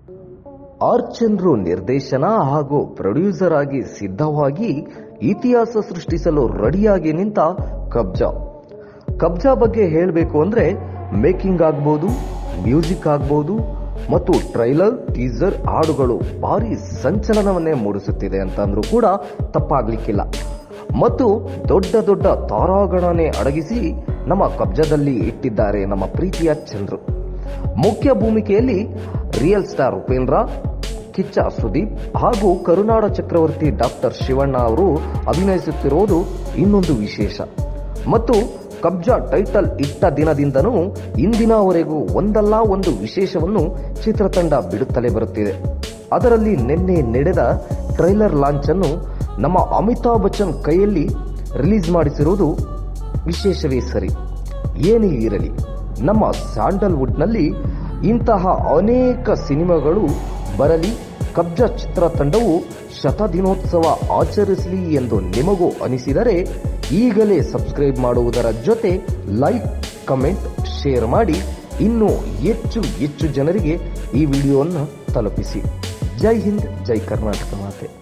R Chandru ನಿರ್ದೇಶನ ಹಾಗೂ producer ಆಗಿ ಸಿದ್ಧವಾಗಿ ಇತಿಹಾಸ ಸೃಷ್ಟಿಸಲು ರೆಡಿಯಾಗಿ ನಿಂತ ಕಬ್ಜಾ ಕಬ್ಜಾ ಬಗ್ಗೆ ಹೇಳಬೇಕು ಅಂದ್ರೆ ಮೇಕಿಂಗ್ ಆಗ್ಬೋದು ಮ್ಯೂಸಿಕ್ ಆಗ್ಬೋದು ಮತ್ತು ಟ್ರೈಲರ್ ಟೀಸರ್ ಹಾಡುಗಳು ಭಾರಿ ಸಂಚಲನವನ್ನೇ ಮೂಡಿಸುತ್ತಿದೆ ಅಂತಂದ್ರೂ ಕೂಡ ತಪ್ಪಾಗ್ಲಿಕ್ಕಿಲ್ಲ ಮತ್ತು ದೊಡ್ಡ ದೊಡ್ಡ ತಾರಾಗಣನೆ ಅಡಗಿಸಿ ನಮ್ಮ ಕಬ್ಜಾದಲ್ಲಿ ಇಟ್ಟಿದ್ದಾರೆ ನಮ್ಮ ಪ್ರೀತಿಯ ಚಂದ್ರು ಮುಖ್ಯ ಭೂಮಿಕೆಯಲ್ಲಿ ರಿಯಲ್ ಸ್ಟಾರ್ ಉಪೇಂದ್ರ ಕಿಚ್ಚ ಸುದೀಪ್ ಹಾಗೂ ಕರುನಾಡ ಚಕ್ರವರ್ತಿ ಡಾಕ್ಟರ್ ಶಿವಣ್ಣ ಅವರು ಅಭಿನಯಿಸುತ್ತಿರುವುದು ಇನ್ನೊಂದು ವಿಶೇಷ ಮತ್ತು ಕಬ್ಜಾ ಟೈಟಲ್ ಇಟ್ಟ ದಿನದಿಂದನೂ ಇಂದಿನವರೆಗೂ ಒಂದಲ್ಲ ಒಂದು ವಿಶೇಷವನ್ನು ಚಿತ್ರತಂಡ ಬಿಡುತ್ತಲೇ ಬರುತ್ತಿದೆ ಅದರಲ್ಲಿ ನಿನ್ನೆ ನಡೆದ ಟ್ರೈಲರ್ ಲಾಂಚ್ ಅನ್ನು ನಮ್ಮ ಅಮಿತಾಬ್ ಬಚ್ಚನ್ ಕೈಯಲ್ಲಿ ರಿಲೀಸ್ ಮಾಡಿಸಿರುವುದು ವಿಶೇಷವೇ ಸರಿ ಏನೇ ಇರಲಿ ನಮ್ಮ ಸ್ಯಾಂಡಲ್ವುಡ್ನಲ್ಲಿ ಇಂತಹ ಅನೇಕ ಸಿನಿಮಾಗಳು ಬರಲಿ ಕಬ್ಜಾ ಚಿತ್ರತಂಡವು ಶತದಿನೋತ್ಸವ ಆಚರಿಸಲಿ ಎಂದು ನಿಮಗೂ ಅನಿಸಿದರೆ ಈಗಲೇ ಸಬ್ಸ್ಕ್ರೈಬ್ ಮಾಡುವುದರ ಜೊತೆ ಲೈಕ್ ಕಮೆಂಟ್ ಶೇರ್ ಮಾಡಿ ಇನ್ನೂ ಹೆಚ್ಚು ಹೆಚ್ಚು ಜನರಿಗೆ ಈ ವಿಡಿಯೋವನ್ನು ತಲುಪಿಸಿ ಜೈ ಹಿಂದ್ ಜೈ ಕರ್ನಾಟಕ ಮಾತೆ